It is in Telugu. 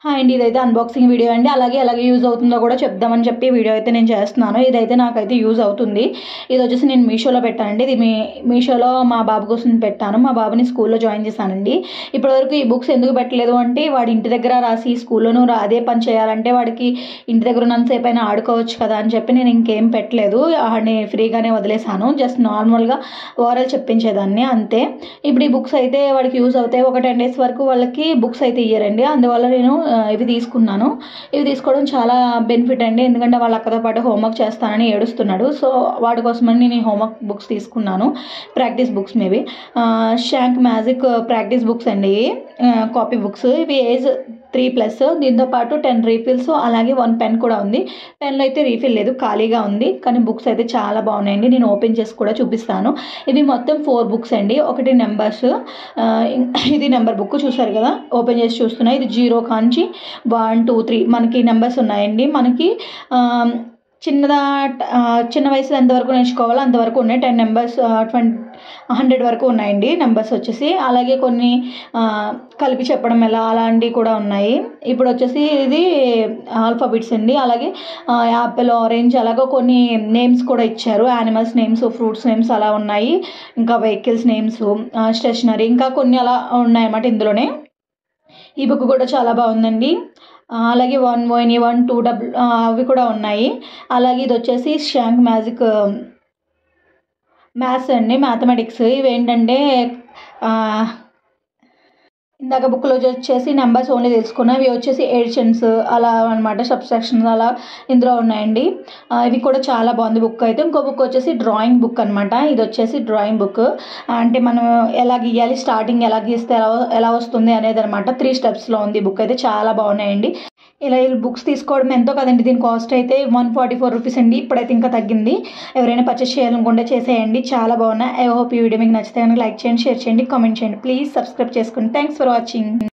హాయ్ అండి ఇదైతే అన్బాక్సింగ్ వీడియో అండి అలాగే ఎలాగ యూజ్ అవుతుందో కూడా చెప్దామని చెప్పి వీడియో అయితే నేను చేస్తున్నాను ఇదైతే నాకైతే యూజ్ అవుతుంది ఇది వచ్చేసి నేను మీషోలో పెట్టానండి ఇది మీ మీషోలో మా బాబు కోసం పెట్టాను మా బాబుని స్కూల్లో జాయిన్ చేశానండి ఇప్పటివరకు ఈ బుక్స్ ఎందుకు పెట్టలేదు అంటే వాడి ఇంటి దగ్గర రాసి స్కూల్లోనూ రా- అదే పని చేయాలంటే వాడికి ఇంటి దగ్గర ఉన్నంతసేపు అయినా ఆడుకోవచ్చు కదా అని చెప్పి నేను ఇంకేం పెట్టలేదు వాడిని ఫ్రీగానే వదిలేశాను జస్ట్ నార్మల్గా ఓరల్ చెప్పించేదాన్ని అంతే ఇప్పుడు ఈ బుక్స్ అయితే వాడికి యూజ్ అవుతాయి ఒక టెన్ డేస్ వరకు వాళ్ళకి బుక్స్ అయితే ఇయ్యరండి అందువల్ల నేను ఆ, ఇవి తీసుకున్నాను ఇవి తీసుకోవడం చాలా బెనిఫిట్ అండి ఎందుకంటే వాళ్ళ అక్కతో పాటు హోంవర్క్ చేస్తానని ఏడుస్తున్నాడు సో వాడి కోసమని నేను ఈ హోంవర్క్ బుక్స్ తీసుకున్నాను practice books maybe sank magic practice books అండి కాపీ బుక్స్ ఇవి ఏజ్ త్రీ ప్లస్ దీంతో పాటు టెన్ రీఫిల్స్ అలాగే వన్ పెన్ కూడా ఉంది పెన్లో అయితే రీఫిల్ లేదు ఖాళీగా ఉంది కానీ బుక్స్ అయితే చాలా బాగున్నాయండి నేను ఓపెన్ చేసి కూడా చూపిస్తాను ఇవి మొత్తం ఫోర్ బుక్స్ అండి ఒకటి నెంబర్స్ ఇది నెంబర్ బుక్ చూసారు కదా ఓపెన్ చేసి చూస్తున్నా ఇది జీరో కాంచి వన్ టూ త్రీ మనకి నెంబర్స్ ఉన్నాయండి మనకి ఆ, చిన్నదా ఆ, చిన్న వయసులో ఎంతవరకు నేర్చుకోవాలో అంతవరకు ఉన్నాయి టెన్ నెంబర్స్ ట్వంటీ హండ్రెడ్ వరకు ఉన్నాయండి నెంబర్స్ వచ్చేసి అలాగే కొన్ని ఆ, కలిపి చెప్పడం ఎలా అలాంటివి కూడా ఉన్నాయి ఇప్పుడు వచ్చేసి ఇది ఆల్ఫాబెట్స్ అండి అలాగే యాపిల్ ఆరెంజ్ అలాగే కొన్ని నేమ్స్ కూడా ఇచ్చారు యానిమల్స్ నేమ్స్ ఫ్రూట్స్ నేమ్స్ అలా ఉన్నాయి ఇంకా వెహికల్స్ నేమ్స్ స్టేషనరీ ఇంకా కొన్ని అలా ఉన్నాయన్నమాట ఇందులోనే ఈ బుక్ కూడా చాలా బాగుందండి ఆ, అలాగే one one one two double అవి కూడా ఉన్నాయి అలాగే ఇది వచ్చేసి షాంక్ మ్యాజిక్ మ్యాథ్స్ అండి మ్యాథమెటిక్స్ ఇవి ఏంటంటే ఆ, ఇందాక బుక్లో వచ్చేసి నెంబర్స్ ఓన్లీ తెలుసుకున్నాం ఇవి వచ్చేసి ఎడిషన్స్ అలా అనమాట సబ్స్ట్రాక్షన్స్ అలా ఇందులో ఉన్నాయండి ఆ, ఇవి కూడా చాలా బాగుంది బుక్ అయితే ఇంకో బుక్ వచ్చేసి డ్రాయింగ్ బుక్ అనమాట ఇది వచ్చేసి డ్రాయింగ్ బుక్ అంటే మనం ఎలా గీయాలి స్టార్టింగ్ ఎలా గీస్తే ఎలా ఎలా వస్తుంది అనేది అనమాట త్రీ స్టెప్స్లో ఉంది బుక్ అయితే చాలా బాగున్నాయండి ఇలా ఈ బుక్స్ తీసుకోవడం ఎంతో కదండి దీని కాస్ట్ అయితే వన్ ఫార్టీ ఫోర్ రూపీస్ అండి ఇప్పుడైతే ఇంకా తగ్గింది ఎవరైనా పర్చేస్ చేయాలనుకుంటే చేసేయండి చాలా బాగున్నాయి ఐ హోప్ ఈ వీడియో మీకు నచ్చితే కనుక లైక్ చేయండి షేర్ చేయండి కామెంట్ చేయండి ప్లీజ్ సబ్స్క్రైబ్ చేసుకోండి థ్యాంక్స్ ఫర్ వాచింగ్